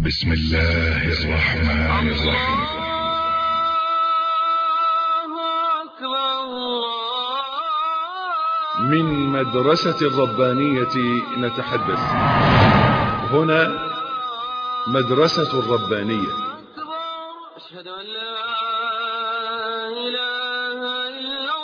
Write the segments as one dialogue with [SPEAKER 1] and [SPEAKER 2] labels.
[SPEAKER 1] بسم الله الرحمن الرحيم
[SPEAKER 2] من مدرسة الربانية نتحدث هنا مدرسة الربانية
[SPEAKER 3] أشهد أن لا إله إلا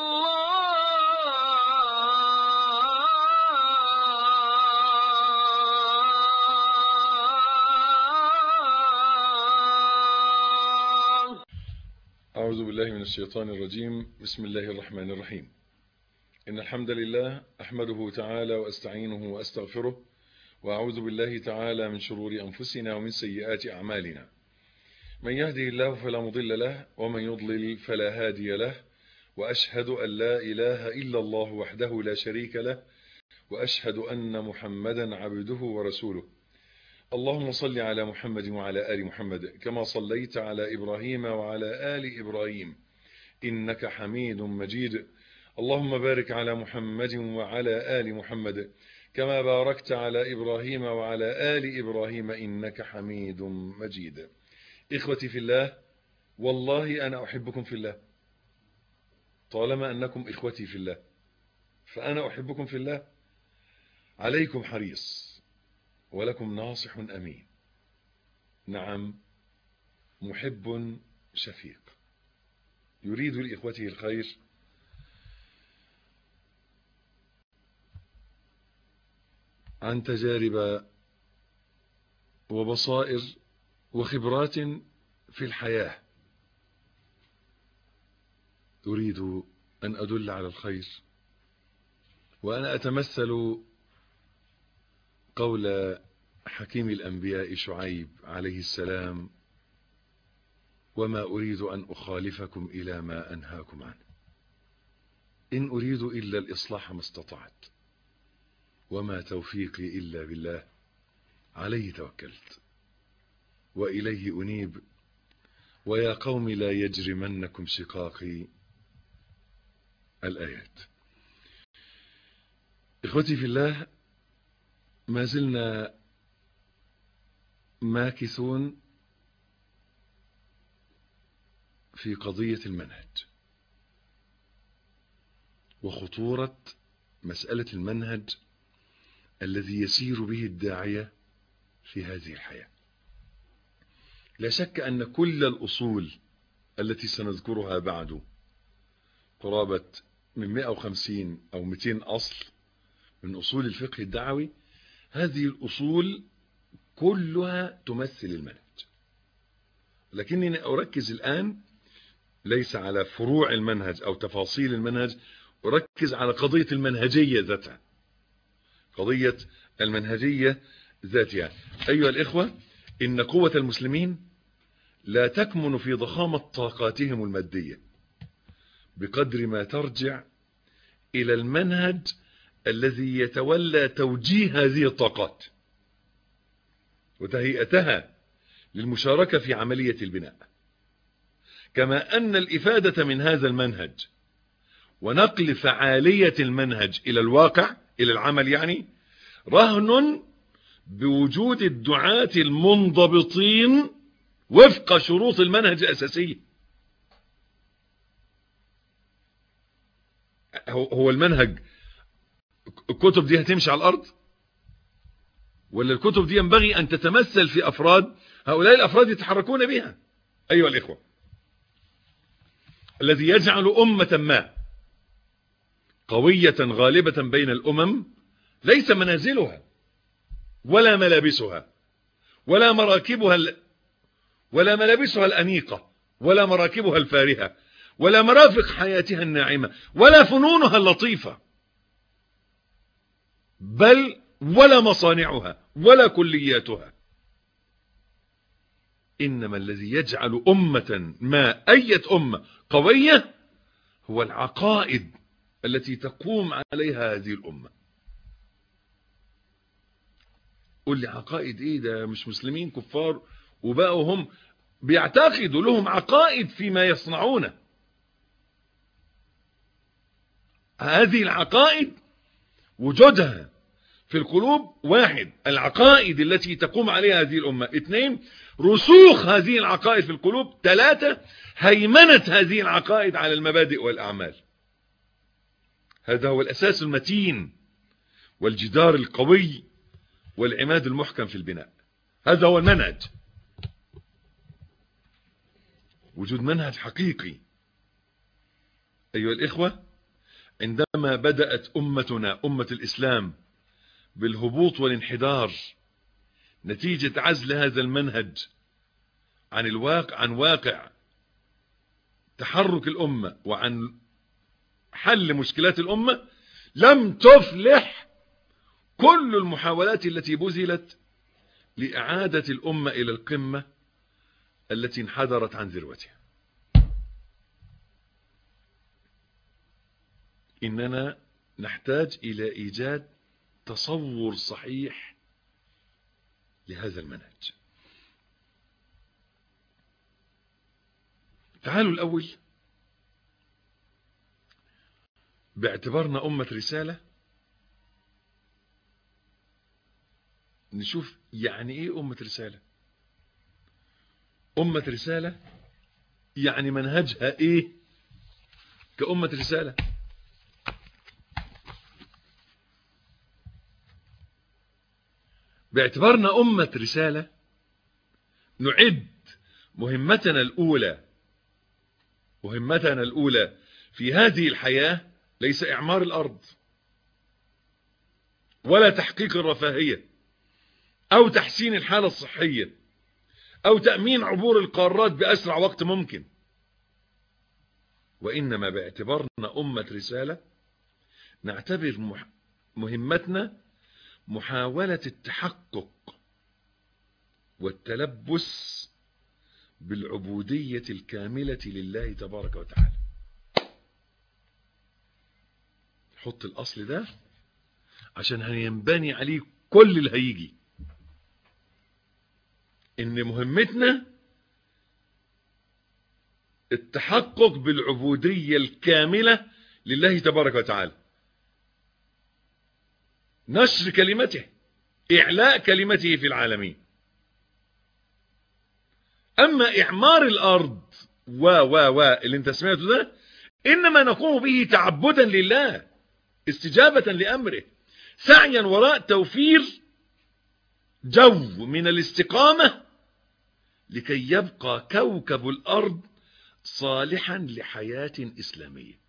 [SPEAKER 3] الله
[SPEAKER 2] أعوذ بالله من الشيطان الرجيم بسم الله الرحمن الرحيم إن الحمد لله أحمده تعالى وأستعينه وأستغفره وأعوذ بالله تعالى من شرور أنفسنا ومن سيئات أعمالنا من يهده الله فلا مضل له ومن يضلل فلا هادي له وأشهد أن لا إله إلا الله وحده لا شريك له وأشهد أن محمدا عبده ورسوله اللهم صل على محمد وعلى آل محمد كما صليت على إبراهيم وعلى آل إبراهيم إنك حميد مجيد اللهم بارك على محمد وعلى آل محمد كما باركت على إبراهيم وعلى آل إبراهيم إنك حميد مجيد إخوتي في الله والله أنا أحبكم في الله طالما أنكم إخوتي في الله فأنا أحبكم في الله عليكم حريص ولكم ناصح أمين نعم محب شفيق يريد لإخوته الخير عن تجارب وبصائر وخبرات في الحياة أريد أن أدل على الخير وأنا أتمثل قول حكيم الأنبياء شعيب عليه السلام وما أريد أن أخالفكم إلى ما أنهاكم عنه إن أريد إلا الإصلاح ما استطعت وما توفيقي إلا بالله عليه توكلت وإليه أنيب ويا قوم لا يجرمنكم شقاقي الآيات إخوتي في الله ما زلنا ماكثون في قضية المنهج وخطورة مسألة المنهج الذي يسير به الداعية في هذه الحياة لا شك أن كل الأصول التي سنذكرها بعد قرابة من 150 أو 200 أصل من أصول الفقه الدعوي هذه الأصول كلها تمثل المنهج لكنني أركز الآن ليس على فروع المنهج أو تفاصيل المنهج أركز على قضية المنهجية ذاتها قضية المنهجية ذاتها أيها الإخوة إن قوة المسلمين لا تكمن في ضخامة طاقاتهم المادية بقدر ما ترجع إلى المنهج الذي يتولى توجيه هذه الطاقات وتهيئتها للمشاركة في عملية البناء كما أن الإفادة من هذا المنهج ونقل فعالية المنهج إلى الواقع إلى العمل يعني رهن بوجود الدعاة المنضبطين وفق شروط المنهج الأساسية هو المنهج الكتب دي هتمشي على الأرض ولا الكتب دي ينبغي أن تتمثل في أفراد هؤلاء الأفراد يتحركون بها أيها الإخوة الذي يجعل أمة ما قوية غالبة بين الأمم ليس منازلها ولا ملابسها ولا مراكبها ال... ولا ملابسها الأنيقة ولا مراكبها الفارهة ولا مرافق حياتها الناعمة ولا فنونها اللطيفة بل ولا مصانعها ولا كلياتها إنما الذي يجعل أمة ما أية أمة قوية هو العقائد التي تقوم عليها هذه الأمة قل لي عقائد ايه ده مش مسلمين كفار وبقوا هم بيعتقدوا لهم عقائد فيما يصنعونه هذه العقائد وجودها في القلوب واحد العقائد التي تقوم عليها هذه الأمة اثنين رسوخ هذه العقائد في القلوب ثلاثة هيمنة هذه العقائد على المبادئ والأعمال هذا هو الأساس المتين والجدار القوي والعماد المحكم في البناء هذا هو المنهج وجود منهج حقيقي أيها الإخوة عندما بدأت أمتنا أمة الإسلام بالهبوط والانحدار نتيجة عزل هذا المنهج عن الواقع عن واقع تحرك الأمة وعن حل مشكلات الأمة لم تفلح كل المحاولات التي بذلت لإعادة الأمة إلى القمة التي انحدرت عن ذروتها إننا نحتاج إلى إيجاد تصور صحيح لهذا المنهج تعالوا الأول باعتبارنا أمة رسالة نشوف يعني ايه أمة رسالة أمة رسالة يعني منهجها ايه كأمة رسالة باعتبارنا أمة رسالة نعد مهمتنا الأولى مهمتنا الأولى في هذه الحياة ليس إعمار الأرض ولا تحقيق الرفاهية أو تحسين الحالة الصحية أو تأمين عبور القارات بأسرع وقت ممكن وإنما باعتبارنا أمة رسالة نعتبر مهمتنا محاولة التحقق والتلبس بالعبودية الكاملة لله تبارك وتعالى حط الأصل ده عشان هينبني عليه كل اللي هيجي ان مهمتنا التحقق بالعبودية الكاملة لله تبارك وتعالى نشر كلمته إعلاء كلمته في العالمين أما إعمار الأرض و و و اللي انت سمعته ده إنما نقوم به تعبدا لله استجابة لأمره سعيا وراء توفير جو من الاستقامة لكي يبقى كوكب الأرض صالحا لحياة إسلامية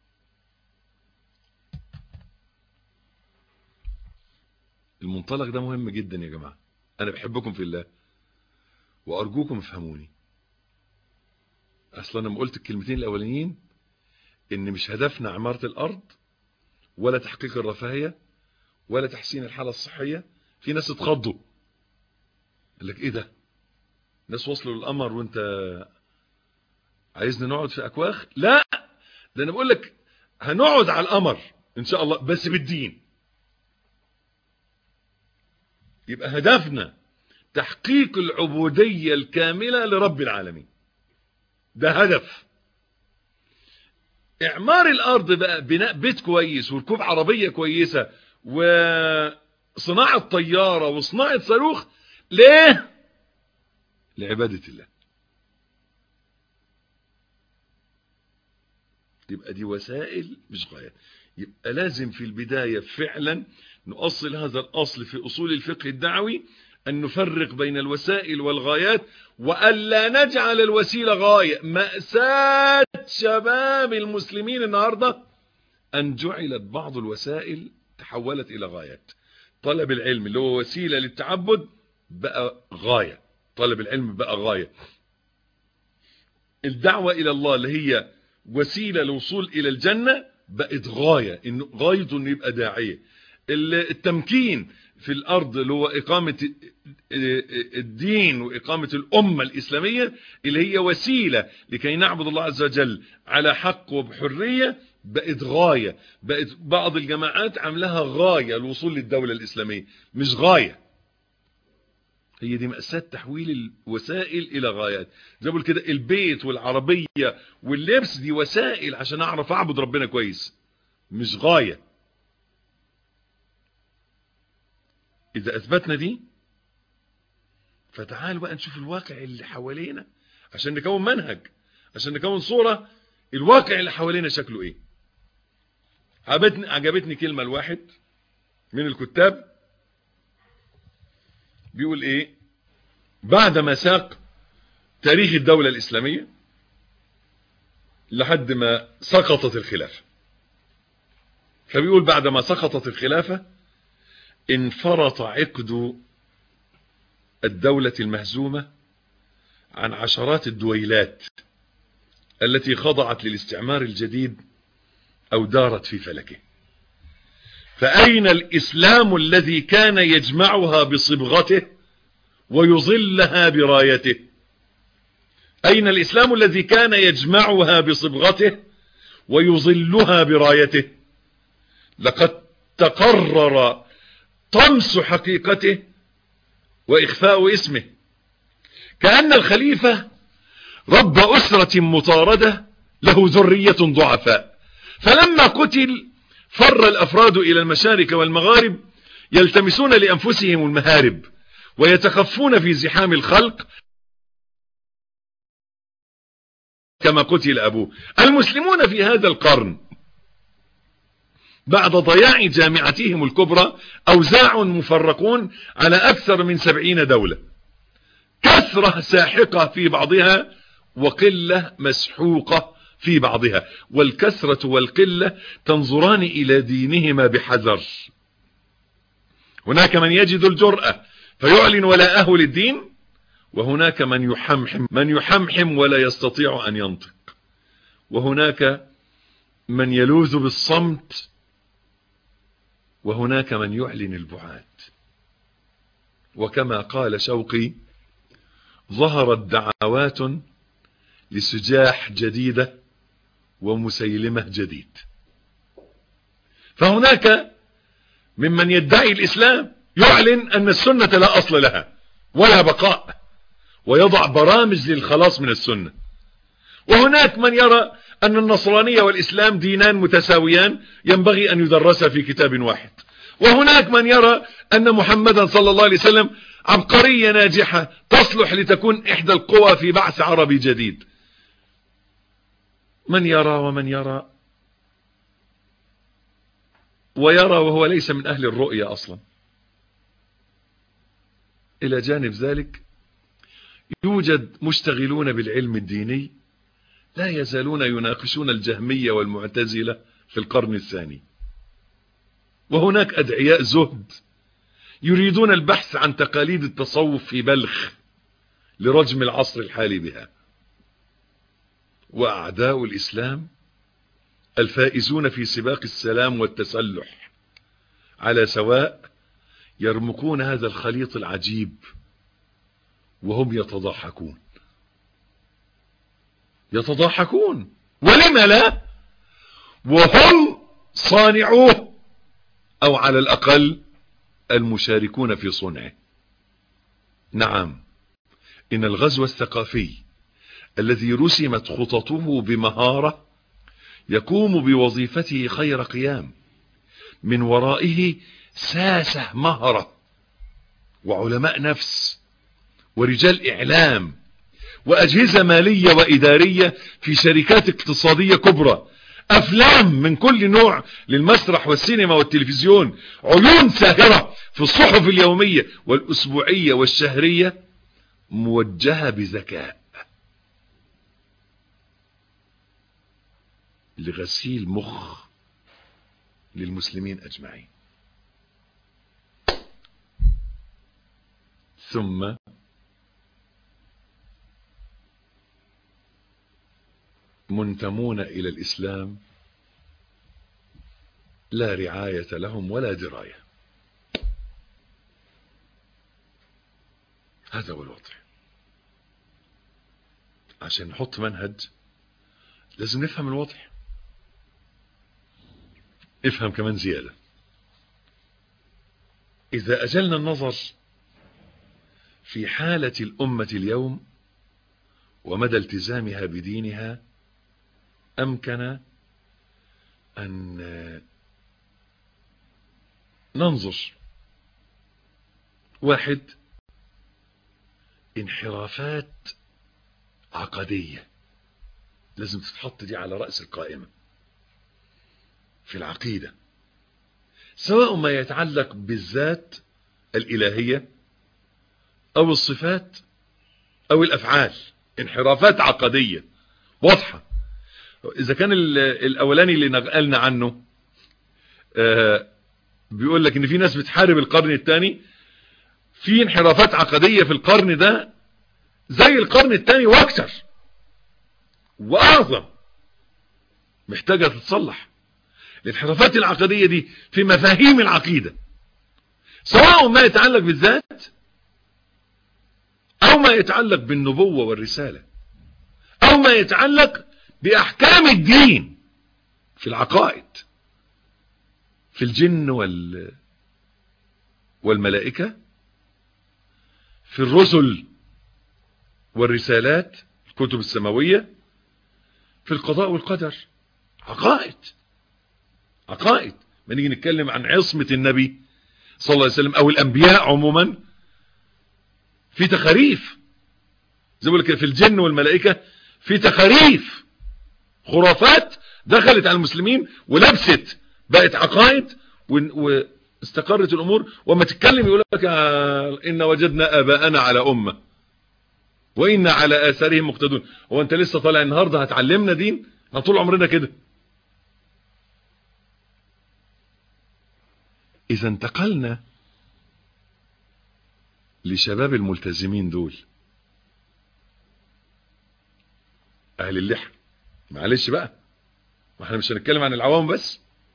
[SPEAKER 2] المنطلق ده مهم جدا يا جماعة أنا بحبكم في الله وأرجوكم افهموني أصلا لما قلت الكلمتين الأولانيين إن مش هدفنا عمارة الأرض ولا تحقيق الرفاهية ولا تحسين الحالة الصحية في ناس اتخضوا قال لك ايه ده ناس وصلوا للقمر وانت عايزنا نقعد في اكواخ لا ده انا بقول لك هنقعد على القمر ان شاء الله بس بالدين يبقى هدفنا تحقيق العبودية الكاملة لرب العالمين ده هدف اعمار الارض بقى بناء بيت كويس وركوب عربية كويسة وصناعة طيارة وصناعة صاروخ ليه لعبادة الله يبقى دي وسائل مش غايات يبقى لازم في البداية فعلا نؤصل هذا الأصل في أصول الفقه الدعوي أن نفرق بين الوسائل والغايات وألا نجعل الوسيلة غاية مأساة شباب المسلمين النهاردة أن جعلت بعض الوسائل تحولت إلى غايات طلب العلم اللي هو وسيلة للتعبد بقى غاية طلب العلم بقى غاية الدعوة إلى الله اللي هي وسيلة للوصول إلى الجنة بقت غاية إنه غايته إنه يبقى داعية التمكين في الأرض اللي هو إقامة الدين وإقامة الأمة الإسلامية اللي هي وسيلة لكي نعبد الله عز وجل على حق وبحرية بقت غاية بقت بعض الجماعات عملها غاية الوصول للدولة الإسلامية مش غاية هي دي مأساة تحويل الوسائل إلى غايات زي بقول كده البيت والعربية واللبس دي وسائل عشان أعرف أعبد ربنا كويس مش غاية إذا أثبتنا دي فتعالوا بقى نشوف الواقع اللي حوالينا عشان نكون منهج عشان نكون صورة الواقع اللي حوالينا شكله ايه عجبتني, عجبتني كلمة الواحد من الكتاب بيقول ايه بعد ما ساق تاريخ الدولة الإسلامية لحد ما سقطت الخلافة فبيقول بعد ما سقطت الخلافة انفرط عقد الدولة المهزومة عن عشرات الدويلات التي خضعت للاستعمار الجديد أو دارت في فلكه فأين الإسلام الذي كان يجمعها بصبغته ويظلها برايته أين الإسلام الذي كان يجمعها بصبغته ويظلها برايته لقد تقرر طمس حقيقته وإخفاء اسمه كأن الخليفة رب أسرة مطاردة له ذرية ضعفاء فلما قتل فر الأفراد إلى المشارق والمغارب يلتمسون لأنفسهم المهارب ويتخفون في زحام الخلق كما قتل أبوه المسلمون في هذا القرن بعد ضياع جامعتهم الكبرى أوزاع مفرقون على أكثر من سبعين دولة كثرة ساحقة في بعضها وقلة مسحوقة في بعضها والكثرة والقلة تنظران إلى دينهما بحذر هناك من يجد الجرأة فيعلن ولاءه للدين وهناك من يحمحم من يحمحم ولا يستطيع أن ينطق وهناك من يلوذ بالصمت وهناك من يعلن البعاد وكما قال شوقي ظهرت دعوات لسجاح جديدة ومسيلمة جديد فهناك ممن يدعي الإسلام يعلن أن السنة لا أصل لها ولا بقاء ويضع برامج للخلاص من السنة وهناك من يرى أن النصرانية والإسلام دينان متساويان ينبغي أن يدرسا في كتاب واحد وهناك من يرى أن محمدا صلى الله عليه وسلم عبقرية ناجحة تصلح لتكون إحدى القوى في بعث عربي جديد من يرى ومن يرى ويرى وهو ليس من أهل الرؤية أصلا إلى جانب ذلك يوجد مشتغلون بالعلم الديني لا يزالون يناقشون الجهمية والمعتزلة في القرن الثاني وهناك أدعياء زهد يريدون البحث عن تقاليد التصوف في بلخ لرجم العصر الحالي بها وأعداء الإسلام الفائزون في سباق السلام والتسلح على سواء يرمقون هذا الخليط العجيب وهم يتضاحكون يتضاحكون ولم لا وهم صانعوه او على الاقل المشاركون في صنعه نعم ان الغزو الثقافي الذي رسمت خططه بمهارة يقوم بوظيفته خير قيام من ورائه ساسة مهرة وعلماء نفس ورجال اعلام واجهزة مالية وادارية في شركات اقتصادية كبرى افلام من كل نوع للمسرح والسينما والتلفزيون عيون ساهرة في الصحف اليومية والاسبوعية والشهرية موجهة بذكاء لغسيل مخ للمسلمين اجمعين ثم منتمون الى الاسلام لا رعاية لهم ولا دراية هذا هو الوضع عشان نحط منهج لازم نفهم الوضع افهم كمان زيادة إذا أجلنا النظر في حالة الأمة اليوم ومدى التزامها بدينها أمكن أن ننظر واحد انحرافات عقدية لازم تتحط دي على رأس القائمة في العقيدة سواء ما يتعلق بالذات الإلهية أو الصفات أو الأفعال انحرافات عقدية واضحة إذا كان الأولاني اللي نقلنا عنه آه بيقول لك إن في ناس بتحارب القرن الثاني في انحرافات عقدية في القرن ده زي القرن الثاني واكثر واعظم محتاجة تتصلح الانحرافات العقدية دي في مفاهيم العقيدة سواء ما يتعلق بالذات او ما يتعلق بالنبوة والرسالة او ما يتعلق باحكام الدين في العقائد في الجن وال والملائكة في الرسل والرسالات الكتب السماوية في القضاء والقدر عقائد عقائد ما نيجي نتكلم عن عصمة النبي صلى الله عليه وسلم او الانبياء عموما في تخاريف زي ما بقول في الجن والملائكة في تخاريف خرافات دخلت على المسلمين ولبست بقت عقائد واستقرت الامور وما تتكلم يقول لك ان وجدنا اباءنا على امه وإن على آثارهم مقتدون هو أنت لسه طالع النهاردة هتعلمنا دين احنا طول عمرنا كده إذا انتقلنا لشباب الملتزمين دول أهل اللحى معلش بقى ما احنا مش هنتكلم عن العوام بس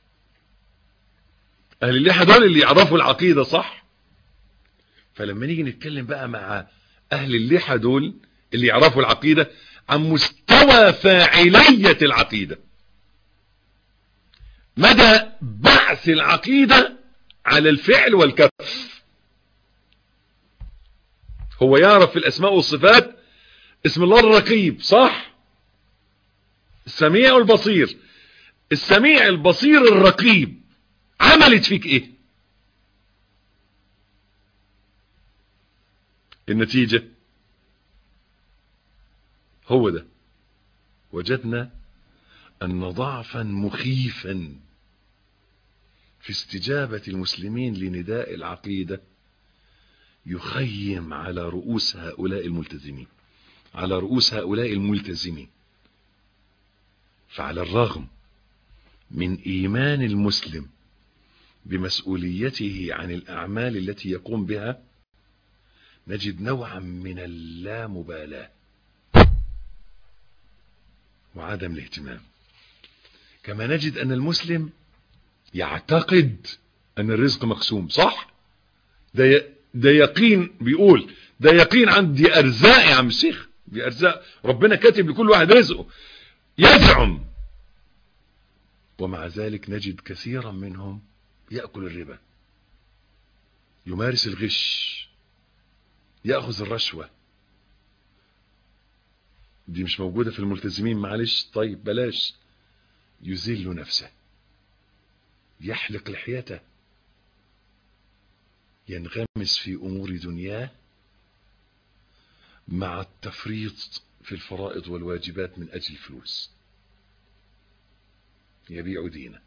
[SPEAKER 2] أهل اللحى دول اللي يعرفوا العقيدة صح فلما نيجي نتكلم بقى مع اهل اللحى دول اللي يعرفوا العقيدة عن مستوى فاعلية العقيدة مدى بعث العقيدة على الفعل والكف هو يعرف في الاسماء والصفات اسم الله الرقيب صح السميع والبصير السميع البصير الرقيب عملت فيك ايه النتيجة هو ده وجدنا أن ضعفا مخيفا في استجابة المسلمين لنداء العقيدة يخيم على رؤوس هؤلاء الملتزمين على رؤوس هؤلاء الملتزمين فعلى الرغم من إيمان المسلم بمسؤوليته عن الأعمال التي يقوم بها نجد نوعا من اللامبالاة وعدم الاهتمام كما نجد أن المسلم يعتقد أن الرزق مقسوم صح ده ده يقين بيقول ده يقين عندي أرزاق يا عم الشيخ دي أرزاق ربنا كاتب لكل واحد رزقه يزعم ومع ذلك نجد كثيرا منهم يأكل الربا يمارس الغش يأخذ الرشوة دي مش موجودة في الملتزمين معلش طيب بلاش يذل نفسه يحلق لحيته ينغمس في أمور دنياه مع التفريط في الفرائض والواجبات من أجل الفلوس يبيع دينه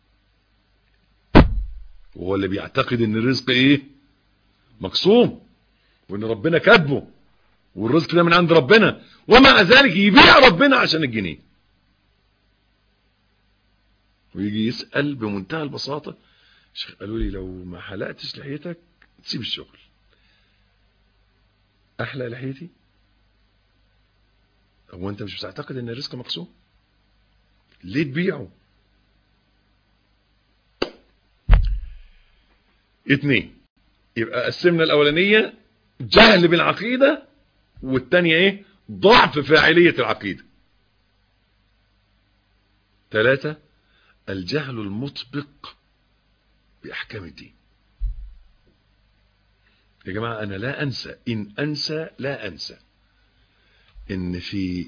[SPEAKER 2] وهو اللي بيعتقد ان الرزق ايه مقسوم وان ربنا كاتبه والرزق ده من عند ربنا ومع ذلك يبيع ربنا عشان الجنيه ويجي يسأل بمنتهى البساطة قالوا لي لو ما حلقتش لحيتك تسيب الشغل احلق لحيتي هو انت مش بتعتقد ان الرزق مقسوم ليه تبيعه اتنين يبقى قسمنا الاولانية جهل بالعقيدة والتانية ايه ضعف فاعلية العقيدة ثلاثة الجهل المطبق بأحكام الدين يا جماعة أنا لا أنسى إن أنسى لا أنسى إن في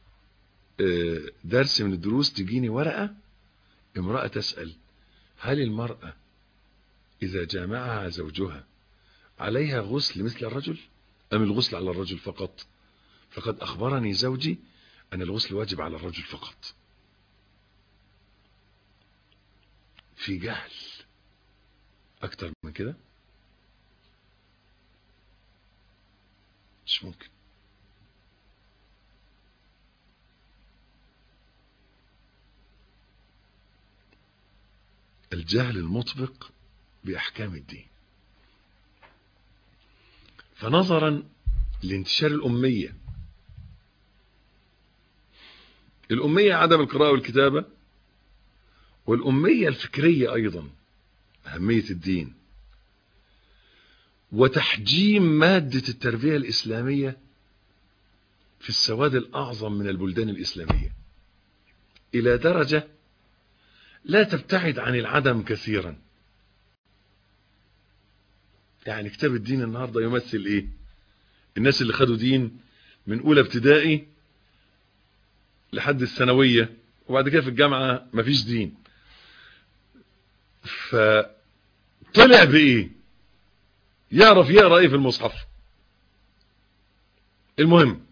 [SPEAKER 2] درس من الدروس تجيني ورقة امرأة تسأل هل المرأة إذا جامعها زوجها عليها غسل مثل الرجل أم الغسل على الرجل فقط فقد أخبرني زوجي أن الغسل واجب على الرجل فقط في جهل أكتر من كده مش ممكن الجهل المطبق بأحكام الدين فنظرا لانتشار الأمية الأمية عدم القراءة والكتابة والأمية الفكرية أيضا أهمية الدين وتحجيم مادة التربية الإسلامية في السواد الأعظم من البلدان الإسلامية إلى درجة لا تبتعد عن العدم كثيرا يعني كتاب الدين النهاردة يمثل ايه الناس اللي خدوا دين من اولى ابتدائي لحد الثانوية وبعد كده في الجامعة مفيش دين فطلع بايه يعرف يقرأ ايه في المصحف المهم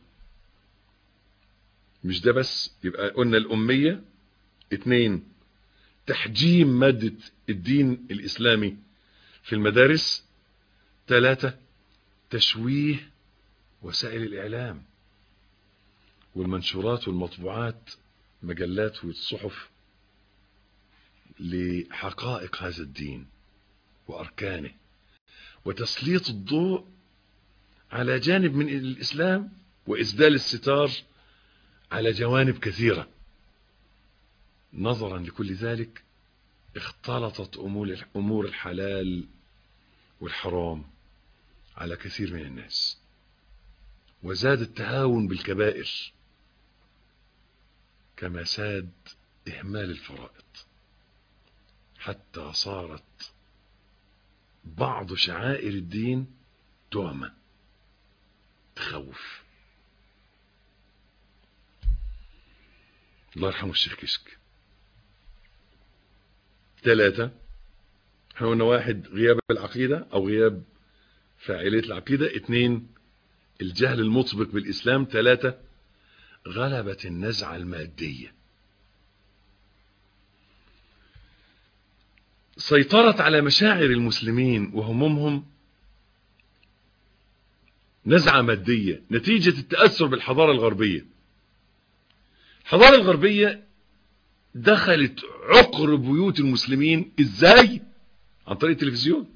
[SPEAKER 2] مش ده بس يبقى قلنا الأمية اتنين تحجيم مادة الدين الإسلامي في المدارس ثلاثة تشويه وسائل الإعلام والمنشورات والمطبوعات مجلات والصحف لحقائق هذا الدين وأركانه وتسليط الضوء على جانب من الإسلام وإسدال الستار على جوانب كثيرة نظرا لكل ذلك اختلطت أمور الحلال والحرام على كثير من الناس وزاد التهاون بالكبائر كما ساد إهمال الفرائض حتى صارت بعض شعائر الدين تهمة تخوف الله يرحمه الشيخ كشك ثلاثة احنا قلنا واحد غياب العقيدة او غياب فاعلية العقيدة اثنين الجهل المطبق بالاسلام ثلاثة غلبة النزعة المادية سيطرت على مشاعر المسلمين وهمومهم نزعة مادية نتيجة التأثر بالحضارة الغربية الحضارة الغربية دخلت عقر بيوت المسلمين ازاي عن طريق التلفزيون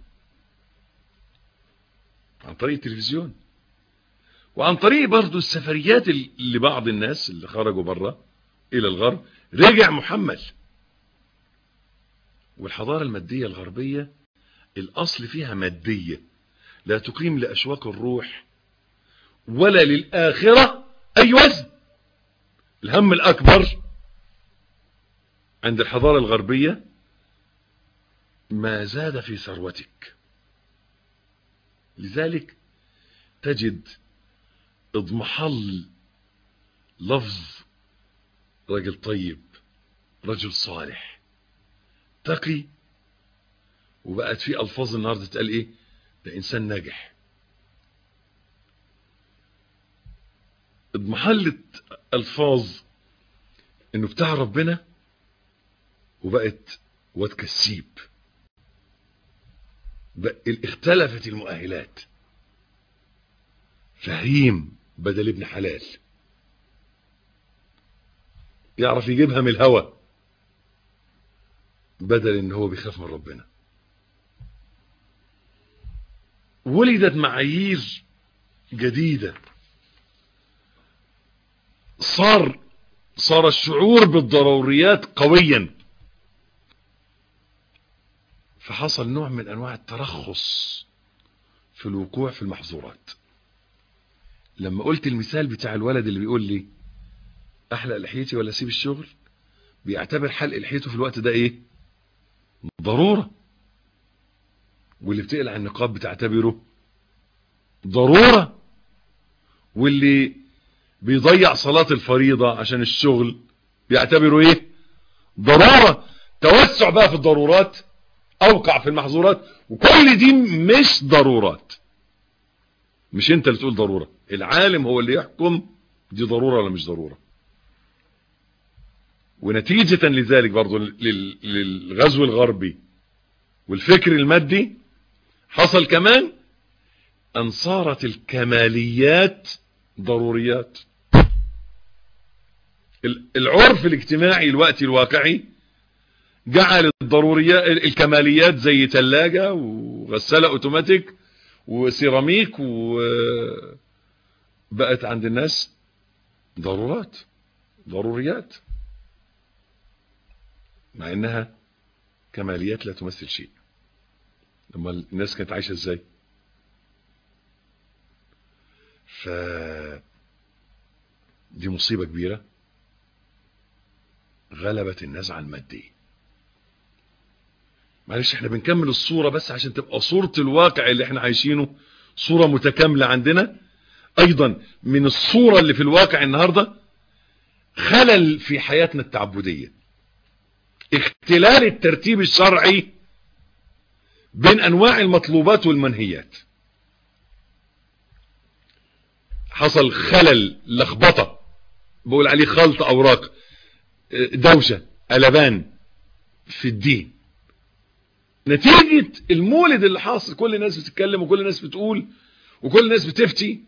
[SPEAKER 2] عن طريق التلفزيون وعن طريق برضو السفريات لبعض الناس اللي خرجوا بره الى الغرب رجع محمل والحضارة المادية الغربية الاصل فيها مادية لا تقيم لاشواق الروح ولا للاخرة اي وزن الهم الاكبر عند الحضارة الغربية ما زاد في ثروتك لذلك تجد اضمحل لفظ رجل طيب رجل صالح تقي وبقت في الفاظ النهارده تقال ايه ده انسان ناجح اضمحلت الفاظ انه بتاع ربنا وبقت واد كسيب اختلفت المؤهلات فهيم بدل ابن حلال يعرف يجيبها من الهوى بدل ان هو بيخاف من ربنا ولدت معايير جديدة صار صار الشعور بالضروريات قويا فحصل نوع من انواع الترخص في الوقوع في المحظورات لما قلت المثال بتاع الولد اللي بيقول لي احلق لحيتي ولا اسيب الشغل بيعتبر حلق لحيته في الوقت ده ايه ضرورة واللي بتقلع النقاب بتعتبره ضرورة واللي بيضيع صلاة الفريضة عشان الشغل بيعتبره ايه ضرورة توسع بقى في الضرورات اوقع في المحظورات وكل دي مش ضرورات مش انت اللي تقول ضرورة العالم هو اللي يحكم دي ضرورة ولا مش ضرورة ونتيجة لذلك برضو لل- للغزو الغربي والفكر المادي حصل كمان ان صارت الكماليات ضروريات ال- العرف الاجتماعي الوقتي الواقعي جعل الضروريات الكماليات زي ثلاجة وغسالة اوتوماتيك وسيراميك وبقت عند الناس ضرورات ضروريات مع انها كماليات لا تمثل شيء لما الناس كانت عايشة ازاي ف دي مصيبة كبيرة غلبت النزعة المادية معلش احنا بنكمل الصورة بس عشان تبقى صورة الواقع اللي احنا عايشينه صورة متكاملة عندنا ايضا من الصورة اللي في الواقع النهاردة خلل في حياتنا التعبدية اختلال الترتيب الشرعي بين انواع المطلوبات والمنهيات حصل خلل لخبطة بقول عليه خلط اوراق دوشة قلبان في الدين نتيجة المولد اللي حاصل كل الناس بتتكلم وكل الناس بتقول وكل الناس بتفتي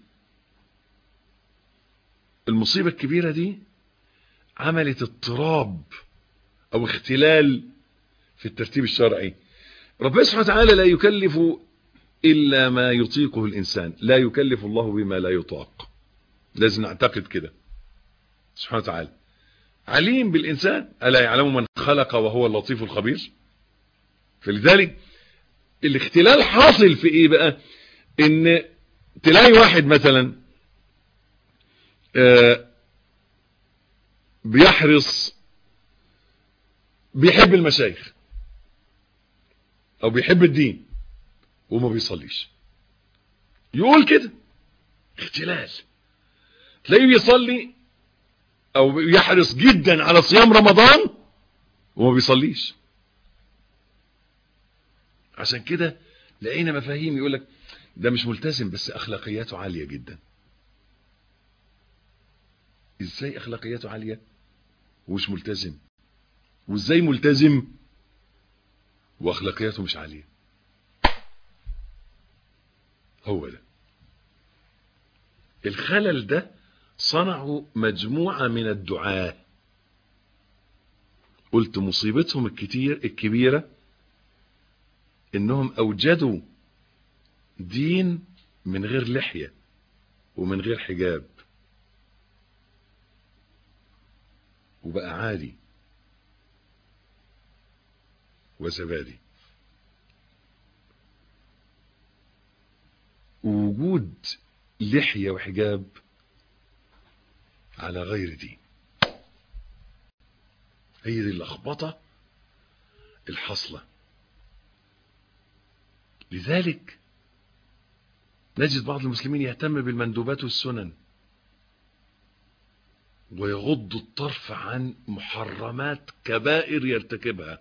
[SPEAKER 2] المصيبة الكبيرة دي عملت اضطراب او اختلال في الترتيب الشرعي ربنا سبحانه وتعالى لا يكلف الا ما يطيقه الانسان لا يكلف الله بما لا يطاق لازم نعتقد كده سبحانه وتعالى عليم بالانسان الا يعلم من خلق وهو اللطيف الخبير فلذلك الاختلال حاصل في ايه بقى ان تلاقي واحد مثلا آه بيحرص بيحب المشايخ او بيحب الدين وما بيصليش يقول كده اختلال تلاقيه بيصلي او يحرص جدا على صيام رمضان وما بيصليش عشان كده لقينا مفاهيم يقول لك ده مش ملتزم بس اخلاقياته عالية جدا ازاي اخلاقياته عالية ومش ملتزم وازاي ملتزم واخلاقياته مش عالية هو ده الخلل ده صنعوا مجموعة من الدعاة قلت مصيبتهم الكتير الكبيرة انهم اوجدوا دين من غير لحية ومن غير حجاب وبقى عادي وزبادي وجود لحية وحجاب على غير دين هي دي اللخبطة الحصلة لذلك نجد بعض المسلمين يهتم بالمندوبات والسنن ويغض الطرف عن محرمات كبائر يرتكبها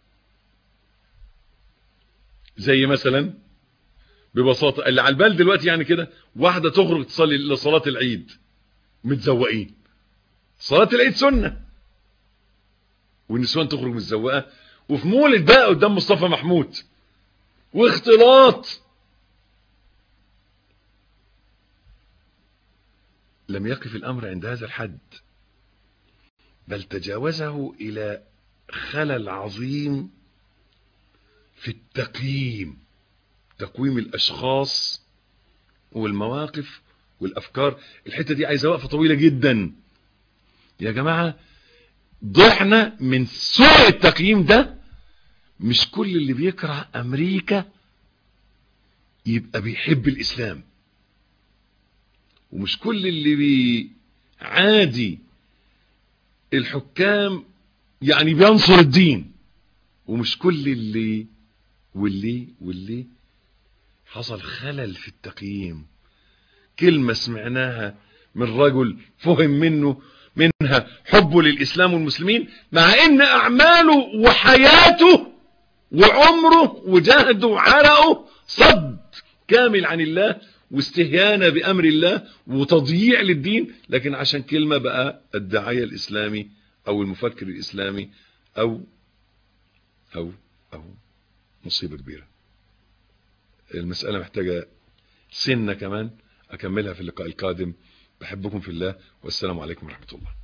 [SPEAKER 2] زي مثلا ببساطة اللي على البال دلوقتي يعني كده واحدة تخرج تصلي لصلاة العيد متزوقين صلاة العيد سنة والنسوان تخرج متزوقة وفي مولد بقى قدام مصطفى محمود واختلاط لم يقف الأمر عند هذا الحد بل تجاوزه إلى خلل عظيم في التقييم تقويم الأشخاص والمواقف والأفكار الحتة دي عايزة وقفة طويلة جدا يا جماعة ضعنا من سوء التقييم ده مش كل اللي بيكره أمريكا يبقى بيحب الإسلام ومش كل اللي بيعادي الحكام يعني بينصر الدين ومش كل اللي واللي واللي حصل خلل في التقييم كلمة سمعناها من رجل فهم منه منها حبه للإسلام والمسلمين مع ان اعماله وحياته وعمره وجهده وعرقه صد كامل عن الله واستهانة بأمر الله وتضييع للدين لكن عشان كلمة بقى الداعية الإسلامي أو المفكر الإسلامي أو أو أو مصيبة كبيرة المسألة محتاجة سنة كمان أكملها في اللقاء القادم بحبكم في الله والسلام عليكم ورحمة الله